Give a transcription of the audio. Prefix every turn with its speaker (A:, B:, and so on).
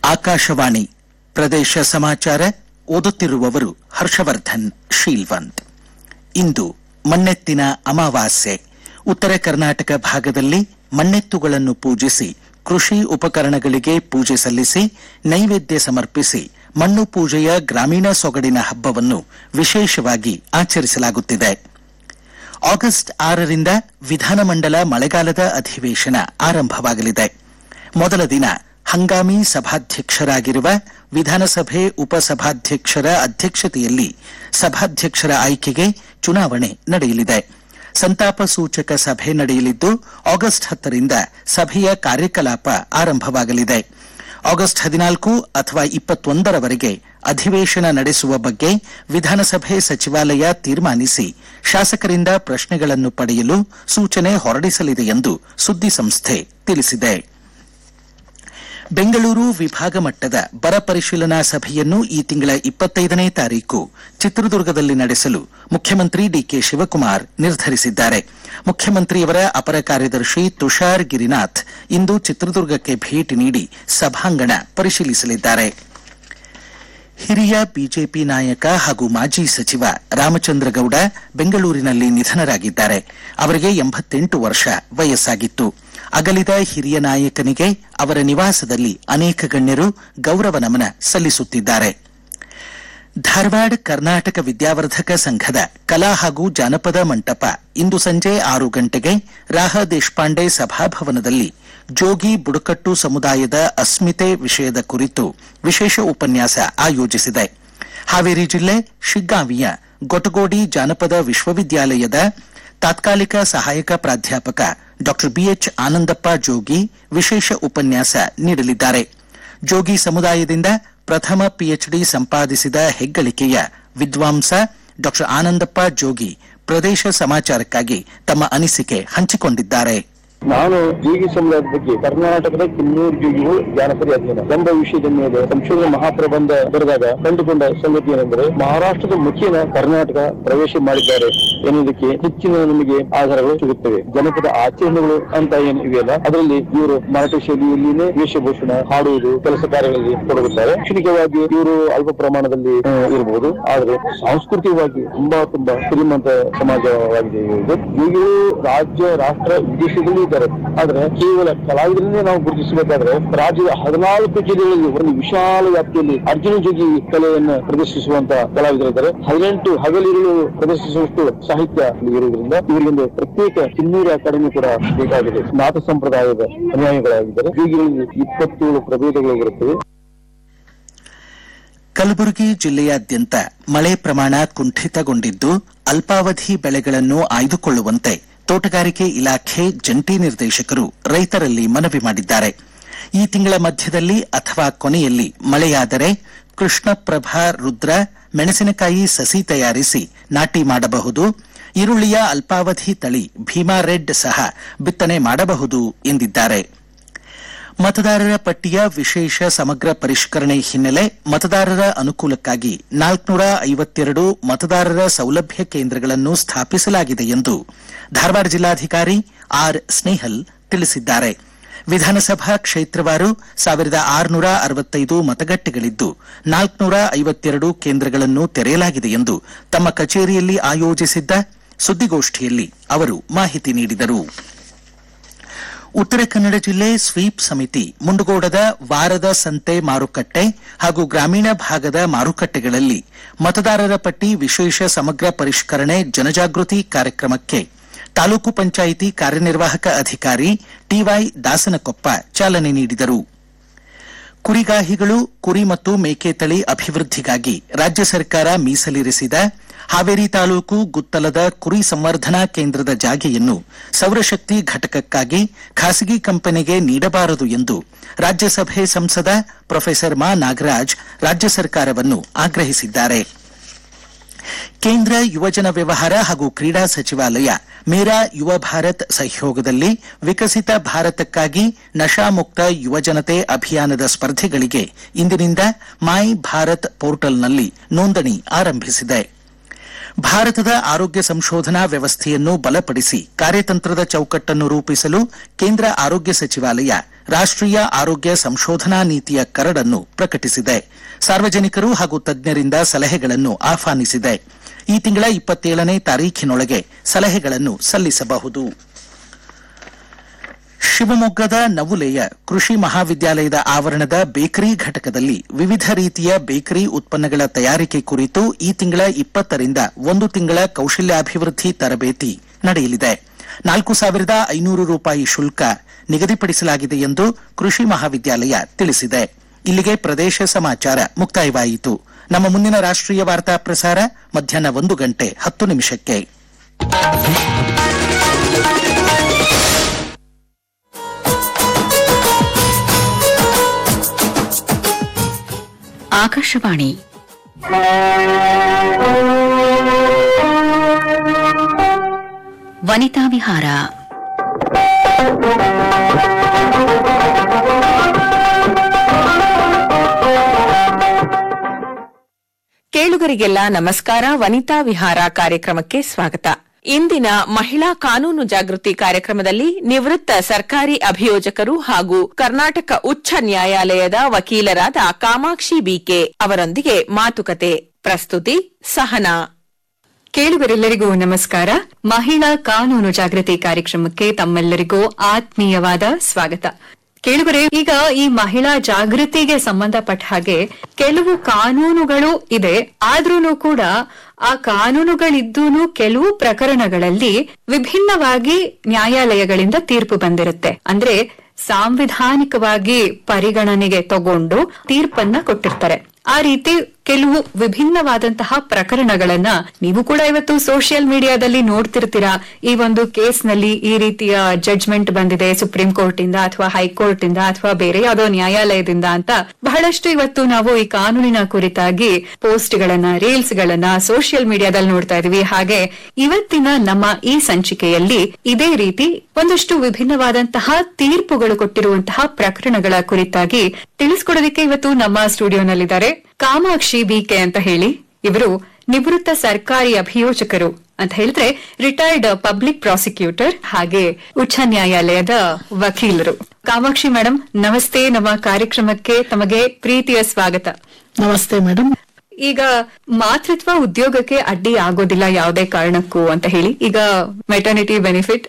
A: ಆಕಾಶವಾಣಿ ಪ್ರದೇಶ ಸಮಾಚಾರ ಓದುತ್ತಿರುವವರು ಹರ್ಷವರ್ಧನ್ ಶೀಲ್ವಂತ್ ಇಂದು ಮಣ್ಣೆತ್ತಿನ ಅಮಾವಾಸ್ಯೆ ಉತ್ತರ ಕರ್ನಾಟಕ ಭಾಗದಲ್ಲಿ ಮಣ್ಣೆತ್ತುಗಳನ್ನು ಪೂಜಿಸಿ ಕೃಷಿ ಉಪಕರಣಗಳಿಗೆ ಪೂಜೆ ಸಲ್ಲಿಸಿ ನೈವೇದ್ಯ ಸಮರ್ಪಿಸಿ ಮಣ್ಣು ಪೂಜೆಯ ಗ್ರಾಮೀಣ ಸೊಗಡಿನ ಹಬ್ಬವನ್ನು ವಿಶೇಷವಾಗಿ ಆಚರಿಸಲಾಗುತ್ತಿದೆ ಆಗಸ್ಟ್ ಆರರಿಂದ ವಿಧಾನಮಂಡಲ ಮಳೆಗಾಲದ ಅಧಿವೇಶನ ಆರಂಭವಾಗಲಿದೆ ಮೊದಲ ದಿನ ಹಂಗಾಮಿ ಸಭಾಧ್ಯಕ್ಷರಾಗಿರುವ ವಿಧಾನಸಭೆ ಉಪಸಭಾಧ್ಯಕ್ಷರ ಅಧ್ಯಕ್ಷತೆಯಲ್ಲಿ ಸಭಾಧ್ಯಕ್ಷರ ಆಯ್ಕೆಗೆ ಚುನಾವಣೆ ನಡೆಯಲಿದೆ ಸಂತಾಪ ಸೂಚಕ ಸಭೆ ನಡೆಯಲಿದ್ದು ಆಗಸ್ಟ್ ಹತ್ತರಿಂದ ಸಭೆಯ ಕಾರ್ಯಕಲಾಪ ಆರಂಭವಾಗಲಿದೆ ಆಗಸ್ಟ್ ಹದಿನಾಲ್ಕು ಅಥವಾ ಇಪ್ಪತ್ತೊಂದರವರೆಗೆ ಅಧಿವೇಶನ ನಡೆಸುವ ಬಗ್ಗೆ ವಿಧಾನಸಭೆ ಸಚಿವಾಲಯ ತೀರ್ಮಾನಿಸಿ ಶಾಸಕರಿಂದ ಪ್ರಶ್ನೆಗಳನ್ನು ಪಡೆಯಲು ಸೂಚನೆ ಹೊರಡಿಸಲಿದೆ ಎಂದು ಸುದ್ದಿಸಂಸ್ಥೆ ತಿಳಿಸಿದೆ ಬೆಂಗಳೂರು ವಿಭಾಗ ಮಟ್ಟದ ಬರ ಪರಿಶೀಲನಾ ಸಭೆಯನ್ನು ಈ ತಿಂಗಳ ಇಪ್ಪತ್ತೈದನೇ ತಾರೀಕು ಚಿತ್ರದುರ್ಗದಲ್ಲಿ ನಡೆಸಲು ಮುಖ್ಯಮಂತ್ರಿ ಡಿಕೆ ಶಿವಕುಮಾರ್ ನಿರ್ಧರಿಸಿದ್ದಾರೆ ಮುಖ್ಯಮಂತ್ರಿಯವರ ಅಪರ ಕಾರ್ಯದರ್ಶಿ ತುಷಾರ್ ಗಿರಿನಾಥ್ ಇಂದು ಚಿತ್ರದುರ್ಗಕ್ಕೆ ಭೇಟಿ ನೀಡಿ ಸಭಾಂಗಣ ಪರಿಶೀಲಿಸಲಿದ್ದಾರೆ ಹಿರಿಯ ಬಿಜೆಪಿ ನಾಯಕ ಹಾಗೂ ಮಾಜಿ ಸಚಿವ ರಾಮಚಂದ್ರ ಗೌಡ ಬೆಂಗಳೂರಿನಲ್ಲಿ ನಿಧನರಾಗಿದ್ದಾರೆ ಅವರಿಗೆ ಎಂಬತ್ತೆಂಟು ವರ್ಷ ವಯಸ್ಸಾಗಿತ್ತು ಅಗಲಿದ ಹಿರಿಯ ನಾಯಕನಿಗೆ ಅವರ ನಿವಾಸದಲ್ಲಿ ಅನೇಕ ಗಣ್ಯರು ಗೌರವ ನಮನ ಸಲ್ಲಿಸುತ್ತಿದ್ದಾರೆ ಧಾರವಾಡ ಕರ್ನಾಟಕ ವಿದ್ಯಾವರ್ಧಕ ಸಂಘದ ಕಲಾ ಹಾಗೂ ಜಾನಪದ ಮಂಟಪ ಇಂದು ಸಂಜೆ ಆರು ಗಂಟೆಗೆ ರಾಹ ದೇಶಪಾಂಡೆ ಸಭಾಭವನದಲ್ಲಿ ಜೋಗಿ ಬುಡಕಟ್ಟು ಸಮುದಾಯದ ಅಸ್ಮಿತೆ ವಿಷಯದ ಕುರಿತು ವಿಶೇಷ ಉಪನ್ಯಾಸ ಆಯೋಜಿಸಿದೆ ಹಾವೇರಿ ಜಿಲ್ಲೆ ಶಿಗ್ಗಾಂವಿಯ ಗೊಟಗೋಡಿ ಜಾನಪದ ವಿಶ್ವವಿದ್ಯಾಲಯದ ತಾತ್ಕಾಲಿಕ ಸಹಾಯಕ ಪ್ರಾಧ್ಯಾಪಕ ಡಾ ಬಿಎಚ್ ಆನಂದಪ್ಪ ಜೋಗಿ ವಿಶೇಷ ಉಪನ್ಯಾಸ ನೀಡಲಿದ್ದಾರೆ ಜೋಗಿ ಸಮುದಾಯದಿಂದ ಪ್ರಥಮ ಪಿಎಚ್ಡಿ ಸಂಪಾದಿಸಿದ ಹೆಗ್ಗಳಿಕೆಯ ವಿದ್ವಾಂಸ ಡಾ ಆನಂದಪ್ಪ ಜೋಗಿ ಪ್ರದೇಶ ಸಮಾಚಾರಕ್ಕಾಗಿ ತಮ್ಮ ಅನಿಸಿಕೆ ಹಂಚಿಕೊಂಡಿದ್ದಾರೆ
B: ನಾನು ಜೀಗಿ ಸಮುದಾಯದ ಬಗ್ಗೆ ಕರ್ನಾಟಕದ ಕಿನ್ನೂರು ಜೀಗಿಗಳು ಜಾನಪದ ಅಧ್ಯಯನ ಎಂಬ ವಿಷಯದ ಮೇಲೆ ಸಂಶೋಧನಾ ಮಹಾಪ್ರಬಂಧ ಬರೆದಾಗ ಕಂಡುಕೊಂಡ ಸಂಗತಿ ಏನೆಂದರೆ ಮಹಾರಾಷ್ಟ್ರದ ಮುಖೇನ ಕರ್ನಾಟಕ ಪ್ರವೇಶ ಮಾಡಿದ್ದಾರೆ ಎನ್ನುವುದಕ್ಕೆ ಹೆಚ್ಚಿನ ನಮಗೆ ಆಧಾರಗಳು ಸಿಗುತ್ತವೆ ಜನಪದ ಆಚರಣೆಗಳು ಅಂತ ಏನು ಇವೆಯಲ್ಲ ಅದರಲ್ಲಿ ಇವರು ಮರಾಠಿ ಶೈಲಿಯಲ್ಲಿನೇ ವೇಷಭೂಷಣ ಹಾಡುವುದು ಕೆಲಸ ಕಾರ್ಯಗಳಲ್ಲಿ ತೊಡಗುತ್ತಾರೆ ಶೈಕ್ಷಣಿಕವಾಗಿ ಇವರು ಅಲ್ಪ ಪ್ರಮಾಣದಲ್ಲಿ ಆ, ಇರಬಹುದು ಆದರೆ ಸಾಂಸ್ಕೃತಿಕವಾಗಿ ತುಂಬಾ ತುಂಬಾ ಶ್ರೀಮಂತ ಸಮಾಜವಾಗಿದೆ ಇದು ಈಗಲೂ ರಾಜ್ಯ ರಾಷ್ಟ್ರ ವಿದೇಶದಲ್ಲಿ ಇದ್ದಾರೆ ಆದ್ರೆ ಕೇವಲ ಕಲಾವಿದರನ್ನೇ ನಾವು ಗುರುತಿಸಬೇಕಾದ್ರೆ ರಾಜ್ಯದ ಹದಿನಾಲ್ಕು ಜಿಲ್ಲೆಗಳಲ್ಲಿ ಒಂದು ವಿಶಾಲ ವ್ಯಾಪ್ತಿಯಲ್ಲಿ ಅರ್ಜುನ ಜೋಗಿ ಕಲೆಯನ್ನ ಪ್ರದರ್ಶಿಸುವಂತ ಕಲಾವಿದರಿದ್ದಾರೆ ಹದಿನೆಂಟು ಹಗಲಿರುಳು ಪ್ರದರ್ಶಿಸುವಷ್ಟು ಸಾಹಿತ್ಯ ಇಲ್ಲಿ ಇರುವುದರಿಂದ ಇವರಿಗೊಂದು ಪ್ರತ್ಯೇಕ ಕಿನ್ನೂರು ಅಕಾಡೆಮಿ ಕೂಡ ಬೇಕಾಗಿದೆ ನಾಥ ಸಂಪ್ರದಾಯದ ಅನುಯಾಯಿಗಳಾಗಿದ್ದಾರೆ ಜೋಗಿಗಳಲ್ಲಿ ಇಪ್ಪತ್ತೇಳು ಪ್ರಭೇದಗಳು ಬರುತ್ತವೆ
A: ಕಲಬುರಗಿ ಜಿಲ್ಲೆಯಾದ್ಯಂತ ಮಳೆ ಪ್ರಮಾಣ ಕುಂಠಿತಗೊಂಡಿದ್ದು ಅಲ್ಪಾವಧಿ ಬೆಳೆಗಳನ್ನು ಆಯ್ದುಕೊಳ್ಳುವಂತೆ ತೋಟಗಾರಿಕೆ ಇಲಾಖೆ ಜಂಟಿ ನಿರ್ದೇಶಕರು ರೈತರಲ್ಲಿ ಮನವಿ ಮಾಡಿದ್ದಾರೆ ಈ ತಿಂಗಳ ಮಧ್ಯದಲ್ಲಿ ಅಥವಾ ಕೊನೆಯಲ್ಲಿ ಮಳೆಯಾದರೆ ಕೃಷ್ಣಪ್ರಭಾ ರುದ್ರ ಮೆಣಸಿನಕಾಯಿ ಸಸಿ ತಯಾರಿಸಿ ನಾಟಿ ಮಾಡಬಹುದು ಈರುಳ್ಳಿಯ ಅಲ್ಪಾವಧಿ ತಳಿ ಭೀಮಾ ರೆಡ್ ಸಹ ಬಿತ್ತನೆ ಮಾಡಬಹುದು ಎಂದಿದ್ದಾರೆ ಮತದಾರರ ಪಟ್ಟಿಯ ವಿಶೇಷ ಸಮಗ್ರ ಪರಿಷ್ಕರಣೆ ಹಿನ್ನೆಲೆ ಮತದಾರರ ಅನುಕೂಲಕ್ಕಾಗಿ ನಾಲ್ಕುನೂರ ಐವತ್ತೆರಡು ಮತದಾರರ ಸೌಲಭ್ಯ ಕೇಂದ್ರಗಳನ್ನು ಸ್ಥಾಪಿಸಲಾಗಿದೆ ಎಂದು ಧಾರವಾಡ ಜಿಲ್ಲಾಧಿಕಾರಿ ಆರ್ ಸ್ನೇಹಲ್ ತಿಳಿಸಿದ್ದಾರೆ ವಿಧಾನಸಭಾ ಕ್ಷೇತ್ರವಾರು ಸಾವಿರದ ಆರುನೂರ ಅರವತ್ತೈದು ಮತಗಟ್ಟೆಗಳಿದ್ದು ನಾಲ್ಕುನೂರ ಐವತ್ತೆರಡು ಕೇಂದ್ರಗಳನ್ನು ತೆರೆಯಲಾಗಿದೆ ಎಂದು ತಮ್ಮ ಕಚೇರಿಯಲ್ಲಿ ಆಯೋಜಿಸಿದ್ದ ಸುದ್ದಿಗೋಷ್ಠಿಯಲ್ಲಿ ಅವರು ಮಾಹಿತಿ ನೀಡಿದರು ಉತ್ತರ ಕನ್ನಡ ಜಿಲ್ಲೆ ಸ್ವೀಪ್ ಸಮಿತಿ ಮುಂಡಗೋಡದ ವಾರದ ಸಂತೆ ಮಾರುಕಟ್ಟೆ ಹಾಗೂ ಗ್ರಾಮೀಣ ಭಾಗದ ಮಾರುಕಟ್ಟೆಗಳಲ್ಲಿ ಮತದಾರರ ಪಟ್ಟಿ ವಿಶೇಷ ಸಮಗ್ರ ಪರಿಷ್ಕರಣೆ ಜನಜಾಗೃತಿ ಕಾರ್ಯಕ್ರಮಕ್ಕೆ ತಾಲೂಕು ಪಂಚಾಯಿತಿ ಕಾರ್ಯನಿರ್ವಾಹಕ ಅಧಿಕಾರಿ ಟಿವೈ ದಾಸನಕೊಪ್ಪ ಚಾಲನೆ ನೀಡಿದರು ಕುರಿಗಾಹಿಗಳು ಕುರಿ ಮತ್ತು ಮೇಕೆ ತಳಿ ಅಭಿವೃದ್ಧಿಗಾಗಿ ರಾಜ್ಯ ಸರ್ಕಾರ ಮೀಸಲಿರಿಸಿದ ಹಾವೇರಿ ತಾಲೂಕು ಗುತ್ತಲದ ಕುರಿ ಸಂವರ್ಧನಾ ಕೇಂದ್ರದ ಜಾಗೆಯನ್ನು ಸೌರಶಕ್ತಿ ಘಟಕಕ್ಕಾಗಿ ಖಾಸಗಿ ಕಂಪನಿಗೆ ನೀಡಬಾರದು ಎಂದು ರಾಜ್ಯಸಭೆ ಸಂಸದ ಪ್ರೊಫೆಸರ್ ಮಾ ನಾಗರಾಜ್ ರಾಜ್ಯ ಸರ್ಕಾರವನ್ನು ಆಗ್ರಹಿಸಿದ್ದಾರೆ ಕೇಂದ್ರ ಯುವಜನ ವ್ಯವಹಾರ ಹಾಗೂ ಕ್ರೀಡಾ ಸಚಿವಾಲಯ ಮೇರಾ ಯುವ ಭಾರತ್ ಸಹಯೋಗದಲ್ಲಿ ವಿಕಸಿತ ಭಾರತಕ್ಕಾಗಿ ನಶಾಮುಕ್ತ ಯುವಜನತೆ ಅಭಿಯಾನದ ಸ್ಪರ್ಧೆಗಳಿಗೆ ಇಂದಿನಿಂದ ಮೈ ಭಾರತ್ ಪೋರ್ಟಲ್ನಲ್ಲಿ ನೋಂದಣಿ ಆರಂಭಿಸಿದೆ ಭಾರತದ ಆರೋಗ್ಯ ಸಂಶೋಧನಾ ವ್ಯವಸ್ಥೆಯನ್ನು ಬಲಪಡಿಸಿ ಕಾರ್ಯತಂತ್ರದ ಚೌಕಟ್ಟನ್ನು ರೂಪಿಸಲು ಕೇಂದ್ರ ಆರೋಗ್ಯ ಸಚಿವಾಲಯ ರಾಷ್ಟ್ರೀಯ ಆರೋಗ್ಯ ಸಂಶೋಧನಾ ನೀತಿಯ ಕರಡನ್ನು ಪ್ರಕಟಿಸಿದೆ ಸಾರ್ವಜನಿಕರು ಹಾಗೂ ತಜ್ಞರಿಂದ ಸಲಹೆಗಳನ್ನು ಆಹ್ವಾನಿಸಿದೆ ಈ ತಿಂಗಳ ಇಪ್ಪತ್ತೇಳನೇ ತಾರೀಖಿನೊಳಗೆ ಸಲಹೆಗಳನ್ನು ಸಲ್ಲಿಸಬಹುದು ಶಿವಮೊಗ್ಗದ ನವುಲೆಯ ಕೃಷಿ ಮಹಾವಿದ್ಯಾಲಯದ ಆವರಣದ ಬೇಕರಿ ಘಟಕದಲ್ಲಿ ವಿವಿಧ ರೀತಿಯ ಬೇಕರಿ ಉತ್ಪನ್ನಗಳ ತಯಾರಿಕೆ ಕುರಿತು ಈ ತಿಂಗಳ ಇಪ್ಪತ್ತರಿಂದ ಒಂದು ತಿಂಗಳ ಕೌಶಲ್ಯಾಭಿವೃದ್ಧಿ ತರಬೇತಿ ನಡೆಯಲಿದೆ ನಾಲ್ಕು ಸಾವಿರದ ಐನೂರು ರೂಪಾಯಿ ಶುಲ್ಕ ನಿಗದಿಪಡಿಸಲಾಗಿದೆ ಎಂದು ಕೃಷಿ ಮಹಾವಿದ್ಯಾಲಯ ತಿಳಿಸಿದೆ ಇಲ್ಲಿಗೆ ಪ್ರದೇಶ ಸಮಾಚಾರ ಮುಕ್ತಾಯವಾಯಿತು ನಮ್ಮ ಮುಂದಿನ ರಾಷ್ಟ್ರೀಯ ವಾರ್ತಾ ಪ್ರಸಾರ ಮಧ್ಯಾಹ್ನ ಒಂದು ಗಂಟೆ ಹತ್ತು ನಿಮಿಷಕ್ಕೆ
C: ಆಕಾಶವಾಣಿ ವನಿತಾ ವಿಹಾರ
D: ಕೇಳುಗರಿಗೆಲ್ಲ ನಮಸ್ಕಾರ ವನಿತಾ ವಿಹಾರ ಕಾರ್ಯಕ್ರಮಕ್ಕೆ ಸ್ವಾಗತ ಇಂದಿನ ಮಹಿಳಾ ಕಾನೂನು ಜಾಗೃತಿ ಕಾರ್ಯಕ್ರಮದಲ್ಲಿ ನಿವೃತ್ತ ಸರ್ಕಾರಿ ಅಭಿಯೋಜಕರು ಹಾಗೂ ಕರ್ನಾಟಕ ಉಚ್ಚ ನ್ಯಾಯಾಲಯದ ವಕೀಲರಾದ ಕಾಮಾಕ್ಷಿ ಬಿಕೆ ಅವರೊಂದಿಗೆ ಮಾತುಕತೆ ಪ್ರಸ್ತುತಿ ಸಹನಾ
E: ಕೇಳುಗರೆಲ್ಲರಿಗೂ ನಮಸ್ಕಾರ ಮಹಿಳಾ ಕಾನೂನು ಜಾಗೃತಿ ಕಾರ್ಯಕ್ರಮಕ್ಕೆ ತಮ್ಮೆಲ್ಲರಿಗೂ ಆತ್ಮೀಯವಾದ ಸ್ವಾಗತ ಕೇಳುಗರೆ ಈಗ ಈ ಮಹಿಳಾ ಜಾಗೃತಿಗೆ ಸಂಬಂಧಪಟ್ಟ ಹಾಗೆ ಕೆಲವು ಕಾನೂನುಗಳು ಇದೆ ಆದ್ರೂ ಕೂಡ ಆ ಕಾನೂನುಗಳಿದ್ದೂನು ಕೆಲವು ಪ್ರಕರಣಗಳಲ್ಲಿ ವಿಭಿನ್ನವಾಗಿ ನ್ಯಾಯಾಲಯಗಳಿಂದ ತೀರ್ಪು ಬಂದಿರುತ್ತೆ ಅಂದ್ರೆ ಸಾಂವಿಧಾನಿಕವಾಗಿ ಪರಿಗಣನೆಗೆ ತಗೊಂಡು ತೀರ್ಪನ್ನ ಕೊಟ್ಟಿರ್ತಾರೆ ಆ ರೀತಿ ಕೆಲವು ವಿಭಿನ್ನವಾದಂತಹ ಪ್ರಕರಣಗಳನ್ನ ನೀವು ಕೂಡ ಇವತ್ತು ಸೋಷಿಯಲ್ ಮೀಡಿಯಾದಲ್ಲಿ ನೋಡ್ತಿರ್ತೀರಾ ಈ ಒಂದು ಕೇಸ್ನಲ್ಲಿ ಈ ರೀತಿಯ ಜಡ್ಜ್ಮೆಂಟ್ ಬಂದಿದೆ ಸುಪ್ರೀಂ ಕೋರ್ಟ್ ಇಂದ ಅಥವಾ ಹೈಕೋರ್ಟ್ ಇಂದ ಅಥವಾ ಬೇರೆ ಯಾವುದೋ ನ್ಯಾಯಾಲಯದಿಂದ ಅಂತ ಬಹಳಷ್ಟು ಇವತ್ತು ನಾವು ಈ ಕಾನೂನಿನ ಕುರಿತಾಗಿ ಪೋಸ್ಟ್ ಗಳನ್ನ ರೀಲ್ಸ್ ಗಳನ್ನ ಸೋಷಿಯಲ್ ಮೀಡಿಯಾದಲ್ಲಿ ನೋಡ್ತಾ ಇದೀವಿ ಹಾಗೆ ಇವತ್ತಿನ ನಮ್ಮ ಈ ಸಂಚಿಕೆಯಲ್ಲಿ ಇದೇ ರೀತಿ ಒಂದಷ್ಟು ವಿಭಿನ್ನವಾದಂತಹ ತೀರ್ಪುಗಳು ಕೊಟ್ಟಿರುವಂತಹ ಪ್ರಕರಣಗಳ ಕುರಿತಾಗಿ ತಿಳಿಸ್ಕೊಡೋದಕ್ಕೆ ಇವತ್ತು ನಮ್ಮ ಸ್ಟುಡಿಯೋನಲ್ಲಿದ್ದಾರೆ ಕಾಮಾಕ್ಷಿ ಬಿಕೆ ಅಂತ ಹೇಳಿ ಇವರು ನಿವೃತ್ತ ಸರ್ಕಾರಿ ಅಭಿಯೋಜಕರು ಅಂತ ಹೇಳಿದ್ರೆ ರಿಟೈರ್ಡ್ ಪಬ್ಲಿಕ್ ಪ್ರಾಸಿಕ್ಯೂಟರ್ ಹಾಗೆ ಉಚ್ಚ ನ್ಯಾಯಾಲಯದ ವಕೀಲರು ಕಾಮಾಕ್ಷಿ ಮೇಡಮ್ ನಮಸ್ತೆ ನಮ್ಮ ಕಾರ್ಯಕ್ರಮಕ್ಕೆ ತಮಗೆ ಪ್ರೀತಿಯ ಸ್ವಾಗತ
F: ನಮಸ್ತೆ ಮೇಡಮ್
E: ಈಗ ಮಾತೃತ್ವ ಉದ್ಯೋಗಕ್ಕೆ ಅಡ್ಡಿ ಆಗೋದಿಲ್ಲ ಯಾವುದೇ ಕಾರಣಕ್ಕೂ ಅಂತ ಹೇಳಿ ಈಗ ಮೆಟರ್ನಿಟಿ ಬೆನಿಫಿಟ್